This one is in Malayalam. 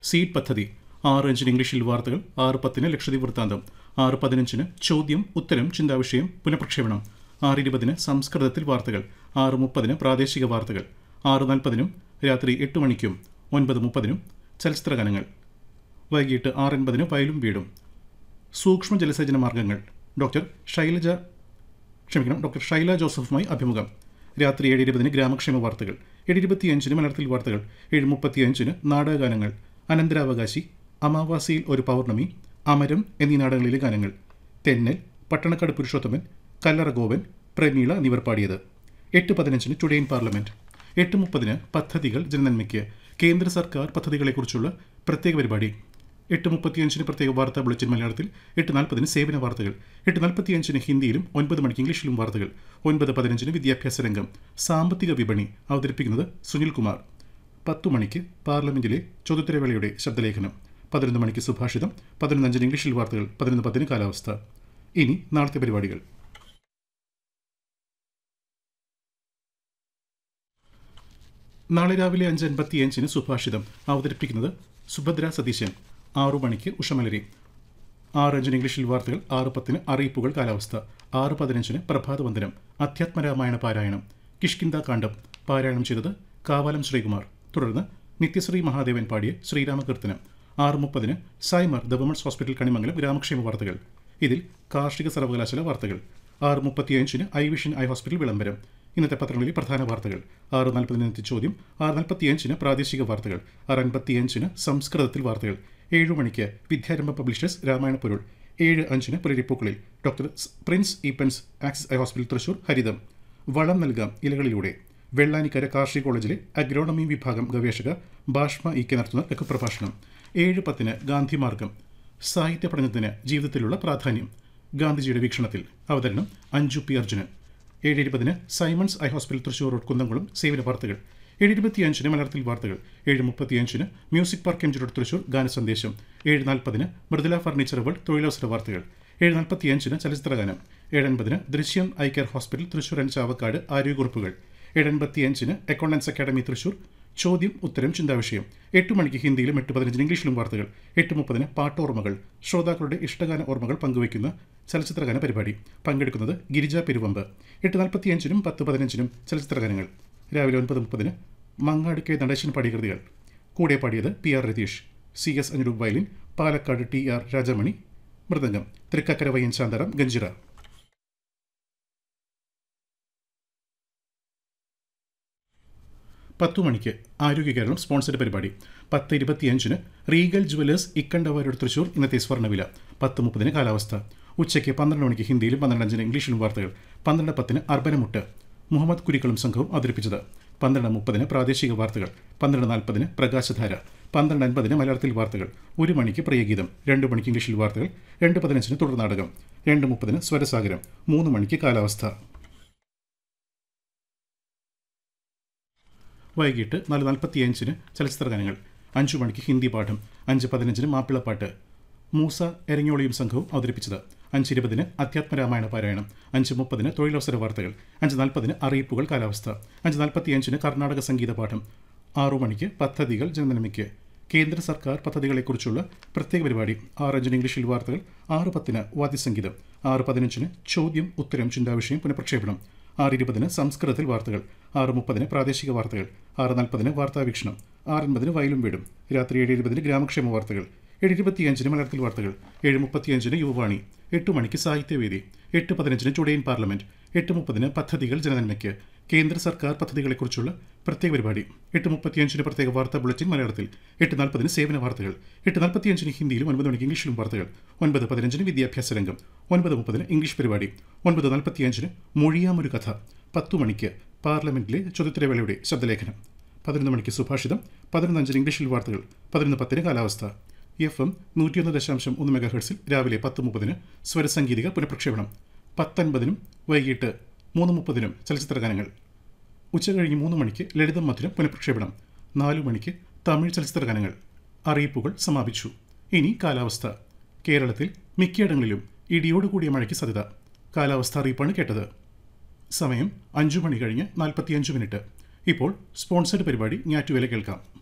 സീഡ് പദ്ധതി ആറ് അഞ്ചിന് ഇംഗ്ലീഷിൽ വാർത്തകൾ ആറ് പത്തിന് ലക്ഷദ്വീപ് വൃത്താന്തം ആറ് പതിനഞ്ചിന് ചോദ്യം ഉത്തരം ചിന്താവിഷയം പുനഃപ്രക്ഷേപണം ആറ് ഇരുപതിന് സംസ്കൃതത്തിൽ വാർത്തകൾ ആറ് മുപ്പതിന് പ്രാദേശിക വാർത്തകൾ ആറ് നാൽപ്പതിനും രാത്രി എട്ട് മണിക്കും ഒൻപത് മുപ്പതിനും ചലച്ചിത്ര ഗാനങ്ങൾ വൈകിട്ട് ആറ് എൺപതിന് വയലും വീടും സൂക്ഷ്മ ജലസേചന മാർഗങ്ങൾ ഡോക്ടർ ശൈലജ ക്ഷമിക്കണം ഡോക്ടർ ഷൈല ജോസഫുമായി അഭിമുഖം രാത്രി ഏഴ് ഇരുപതിന് ഗ്രാമക്ഷേമ വാർത്തകൾ ഏഴ് ഇരുപത്തിയഞ്ചിന് മലയാളത്തിൽ വാർത്തകൾ ഏഴ് മുപ്പത്തിയഞ്ചിന് നാടകഗാനങ്ങൾ അനന്തരാവകാശി അമാവാസിയിൽ ഒരു പൗർണമി അമരം എന്നീ നാടകങ്ങളിലെ ഗാനങ്ങൾ തെന്നൽ പട്ടണക്കാട് പുരുഷോത്തമൻ കല്ലറ ഗോപൻ പ്രമീള എന്നിവർ പാടിയത് എട്ട് പതിനഞ്ചിന് ടുഡേ ഇൻ പാർലമെന്റ് എട്ട് മുപ്പതിന് പദ്ധതികൾ ജനനന്മയ്ക്ക് കേന്ദ്ര സർക്കാർ പദ്ധതികളെക്കുറിച്ചുള്ള പ്രത്യേക പരിപാടി എട്ട് മുപ്പത്തിയഞ്ചിന് പ്രത്യേക വാർത്താ ബുള്ളറ്റിൻ മലയാളത്തിൽ എട്ട് നാൽപ്പതിന് സേവന വാർത്തകൾ എട്ട് നാൽപ്പത്തിയഞ്ചിന് ഹിന്ദിയിലും ഒൻപത് മണിക്ക് ഇംഗ്ലീഷിലും വാർത്തകൾ ഒൻപത് പതിനഞ്ചിന് വിദ്യാഭ്യാസ രംഗം സാമ്പത്തിക വിപണി അവതരിപ്പിക്കുന്നത് സുനിൽ കുമാർ പത്തു മണിക്ക് പാർലമെന്റിലെ ചോദ്യോത്തരവേളയുടെ ശബ്ദലേഖനം പതിനൊന്ന് മണിക്ക് സുഭാഷിതം പതിനൊന്നഞ്ചിന് ഇംഗ്ലീഷിൽ വാർത്തകൾ പതിനൊന്ന് പത്തിന് കാലാവസ്ഥ ഇനി നാളത്തെ പരിപാടികൾ നാളെ രാവിലെ അഞ്ച് അൻപത്തിയഞ്ചിന് സുഭാഷിതം അവതരിപ്പിക്കുന്നത് സുഭദ്ര സതീശൻ ആറു മണിക്ക് ഉഷമലരി ആറ് അഞ്ചിന് ഇംഗ്ലീഷിൽ വാർത്തകൾ ആറ് പത്തിന് അറിയിപ്പുകൾ കാലാവസ്ഥ ആറ് പതിനഞ്ചിന് പ്രഭാതവന്ദനം അധ്യാത്മരാമായണ പാരായണം കിഷ്കിന്ദ കാണ്ഡം പാരായണം ചെയ്തത് കാവാലം ശ്രീകുമാർ തുടർന്ന് നിത്യശ്രീ മഹാദേവൻ പാടിയ ശ്രീരാമകീർത്തനം ആറ് മുപ്പതിന് Symar the women's hospital Kanimangalam ഗ്രാമക്ഷേമ വാർത്തകൾ ഇതിൽ കാർഷിക സർവകലാശാല വാർത്തകൾ ആറ് മുപ്പത്തിയഞ്ചിന് ഐ വിഷൻ ഐ ഹോസ്പിറ്റൽ വിളംബരം ഇന്നത്തെ പത്രങ്ങളിലെ പ്രധാന വാർത്തകൾ ആറ് നാൽപ്പതിന് ഇന്നത്തെ ചോദ്യം ആറ് നാൽപ്പത്തിയഞ്ചിന് പ്രാദേശിക വാർത്തകൾ ആറ് അൻപത്തിയഞ്ചിന് സംസ്കൃതത്തിൽ വാർത്തകൾ ഏഴു മണിക്ക് വിദ്യാരംഭ പബ്ലിഷേഴ്സ് രാമായണ പൊരുൾ ഏഴ് അഞ്ചിന് പുലരിപ്പൂക്കളിൽ doctor prince Eapen's axis eye hospital Thrissur ഹരിതം വളം നൽകാം ഇലകളിലൂടെ വെള്ളാനിക്കര കാർഷിക കോളേജിലെ അഗ്രോണമി വിഭാഗം ഗവേഷക ഭാഷ്മ ഇ കെ നടത്തുന്ന ലഘുപ്രഭാഷണം ഏഴ് പത്തിന് ഗാന്ധി മാർഗം സാഹിത്യ പഠനത്തിന് ജീവിതത്തിലുള്ള പ്രാധാന്യം ഗാന്ധിജിയുടെ വീക്ഷണത്തിൽ അവതരണം അഞ്ജു പി അർജുനൻ ഏഴ് ഇരുപതിന് Simons eye hospital Thrissur road Kunnamkulam സേവന വാർത്തകൾ ഏഴ് ഇരുപത്തിയഞ്ചിന് മലയാളത്തിൽ വാർത്തകൾ ഏഴ് മുപ്പത്തിയഞ്ചിന് music park M G road Thrissur ഗാനസന്ദേശം ഏഴ് നാൽപ്പതിന് മൃദുല ഫർണിച്ചർ വേൾഡ് തൊഴിലവസര വാർത്തകൾ ഏഴ് നാൽപ്പത്തിയഞ്ചിന് ചലച്ചിത്ര ഗാനം ഏഴ് അൻപതിന് Drishyam eye care hospital Thrissur and Chavakkad ആരോഗ്യക്കുറിപ്പുകൾ ഏഴ് അൻപത്തിയഞ്ചിന് അക്കൗണ്ടൻസ് അക്കാദമി തൃശൂർ ചോദ്യം ഉത്തരം ചിന്താവിഷയം എട്ട് മണിക്ക് ഹിന്ദിയിലും എട്ട് പതിനഞ്ചിന് ഇംഗ്ലീഷിലും വാർത്തകൾ എട്ട് മുപ്പതിന് പാട്ടോർമ്മകൾ ശ്രോതാക്കളുടെ ഇഷ്ടഗാന ഓർമ്മകൾ പങ്കുവയ്ക്കുന്ന ചലച്ചിത്രഗാന പരിപാടി പങ്കെടുക്കുന്നത് ഗിരിജ പെരുവമ്പ് എട്ട് നാൽപ്പത്തിയഞ്ചിനും പത്ത് പതിനഞ്ചിനും ചലച്ചിത്രഗാനങ്ങൾ രാവിലെ ഒൻപത് മുപ്പതിന് മങ്ങാട് നടേശൻ പാടിയ കൃതികൾ കൂടെ പാടിയത് P R Ratheesh C S Anuroop violin Palakkad T R Rajamani mridangam Thrikkakara വയ്യൻ ശാന്തറാം ഗഞ്ചിറ പത്തു മണിക്ക് ആരോഗ്യ കേരളം സ്പോൺസർഡ് പരിപാടി പത്ത് ഇരുപത്തിയഞ്ചിന് റീഗൽ ജുവലേഴ്സ് ഇക്കണ്ടവാരോട് തൃശൂർ ഇന്നത്തെ സ്വർണ്ണവില പത്ത് മുപ്പതിന് കാലാവസ്ഥ ഉച്ചയ്ക്ക് പന്ത്രണ്ട് മണിക്ക് ഹിന്ദിയിലും പന്ത്രണ്ട് അഞ്ചിന് ഇംഗ്ലീഷിലും വാർത്തകൾ പന്ത്രണ്ട് പത്തിന് അർബനമുട്ട് മുഹമ്മദ് കുരിക്കളും സംഘവും അവതരിപ്പിച്ചത് പന്ത്രണ്ട് മുപ്പതിന് പ്രാദേശിക വാർത്തകൾ പന്ത്രണ്ട് നാൽപ്പതിന് പ്രകാശധാര പന്ത്രണ്ട് അൻപതിന് മലയാളത്തിൽ വാർത്തകൾ ഒരു മണിക്ക് പ്രിയഗീതം രണ്ട് മണിക്ക് ഇംഗ്ലീഷിൽ വാർത്തകൾ രണ്ട് പതിനഞ്ചിന് തുടർ നാടകം രണ്ട് മുപ്പതിന് സ്വരസാഗരം മൂന്ന് മണിക്ക് കാലാവസ്ഥ വൈകിട്ട് നാല് നാൽപ്പത്തിയഞ്ചിന് ചലച്ചിത്ര ഗാനങ്ങൾ അഞ്ചു മണിക്ക് ഹിന്ദി പാഠം അഞ്ച് പതിനഞ്ചിന് മാപ്പിളപ്പാട്ട് മൂസ എരഞ്ഞോളിയും സംഘവും അവതരിപ്പിച്ചത് അഞ്ച് ഇരുപതിന് അധ്യാത്മരാമായണ പാരായണം അഞ്ച് മുപ്പതിന് തൊഴിലവസര വാർത്തകൾ അഞ്ച് നാൽപ്പതിന് അറിയിപ്പുകൾ കാലാവസ്ഥ അഞ്ച് നാൽപ്പത്തിയഞ്ചിന് കർണാടക സംഗീത പാഠം ആറു മണിക്ക് പദ്ധതികൾ ജനനന്മയ്ക്ക് കേന്ദ്ര സർക്കാർ പദ്ധതികളെക്കുറിച്ചുള്ള പ്രത്യേക പരിപാടി ആറ് അഞ്ചിന് ഇംഗ്ലീഷിൽ വാർത്തകൾ ആറ് പത്തിന് വാദ്യസംഗീതം ആറ് പതിനഞ്ചിന് ചോദ്യം ഉത്തരം ചിന്താവിഷയം പുനഃപ്രക്ഷേപണം ആറ് ഇരുപതിന് സംസ്കൃതത്തിൽ വാർത്തകൾ ആറ് മുപ്പതിന് പ്രാദേശിക വാർത്തകൾ ആറ് നാൽപ്പതിന് വാർത്താവീക്ഷണം ആറ് അൻപതിന് വയലും വീടും രാത്രി ഏഴ് ഇരുപതിന് ഗ്രാമക്ഷേമ വാർത്തകൾ ഏഴ് ഇരുപത്തിയഞ്ചിന് മലയാളത്തിൽ വാർത്തകൾ ഏഴ് മുപ്പത്തിയഞ്ചിന് യുവവാണി എട്ട് മണിക്ക് സാഹിത്യവേദി എട്ട് പതിനഞ്ചിന് ചുടയിൻ പാർലമെന്റ് എട്ട് മുപ്പതിന് പദ്ധതികൾ ജനനന്മയ്ക്ക് കേന്ദ്ര സർക്കാർ പദ്ധതികളെക്കുറിച്ചുള്ള പ്രത്യേക പരിപാടി എട്ട് മുപ്പത്തിയഞ്ചിന് പ്രത്യേക വാർത്താ ബുള്ളറ്റിൻ മലയാളത്തിൽ എട്ട് നാൽപ്പതിന് സേവന വാർത്തകൾ എട്ട് നാൽപ്പത്തിയഞ്ചിന് ഹിന്ദിയിലും ഒൻപത് മണിക്ക് ഇംഗ്ലീഷിലും വാർത്തകൾ ഒൻപത് പതിനഞ്ചിന് വിദ്യാഭ്യാസ രംഗം ഒൻപത് മുപ്പതിന് ഇംഗ്ലീഷ് പരിപാടി ഒൻപത് നാൽപ്പത്തിയഞ്ചിന് മൊഴിയാമൊരു കഥ പത്തു മണിക്ക് പാർലമെന്റിലെ ചോദ്യോത്തരവേളയുടെ ശബ്ദലേഖനം പതിനൊന്ന് മണിക്ക് സുഭാഷിതം പതിനൊന്നഞ്ചിന് ഇംഗ്ലീഷിൽ വാർത്തകൾ പതിനൊന്ന് പത്തിന് കാലാവസ്ഥ എഫ് എം നൂറ്റിയൊന്ന് ദശാംശം ഒന്ന് മെഗാ ഹെർട്സിൽ രാവിലെ പത്ത് മുപ്പതിന് സ്വരസംഗീതിക പുനഃപ്രക്ഷേപണം പത്തൊൻപതിനും വൈകിട്ട് മൂന്ന് മുപ്പതിനും ചലച്ചിത്ര ഗാനങ്ങൾ ഉച്ചകഴിഞ്ഞ് മൂന്ന് മണിക്ക് ലളിതം മധുരം പുനഃപ്രക്ഷേപണം നാലു മണിക്ക് തമിഴ് ചലച്ചിത്ര ഗാനങ്ങൾ അറിയിപ്പുകൾ സമാപിച്ചു ഇനി കാലാവസ്ഥ കേരളത്തിൽ മിക്കയിടങ്ങളിലും ഇടിയോടുകൂടിയ മഴയ്ക്ക് സാധ്യത കാലാവസ്ഥ അറിയിപ്പാണ് കേട്ടത് സമയം അഞ്ചു മണി കഴിഞ്ഞ് നാൽപ്പത്തിയഞ്ച് മിനിറ്റ് ഇപ്പോൾ സ്പോൺസർഡ് പരിപാടി ഞാറ്റുവേല കേൾക്കാം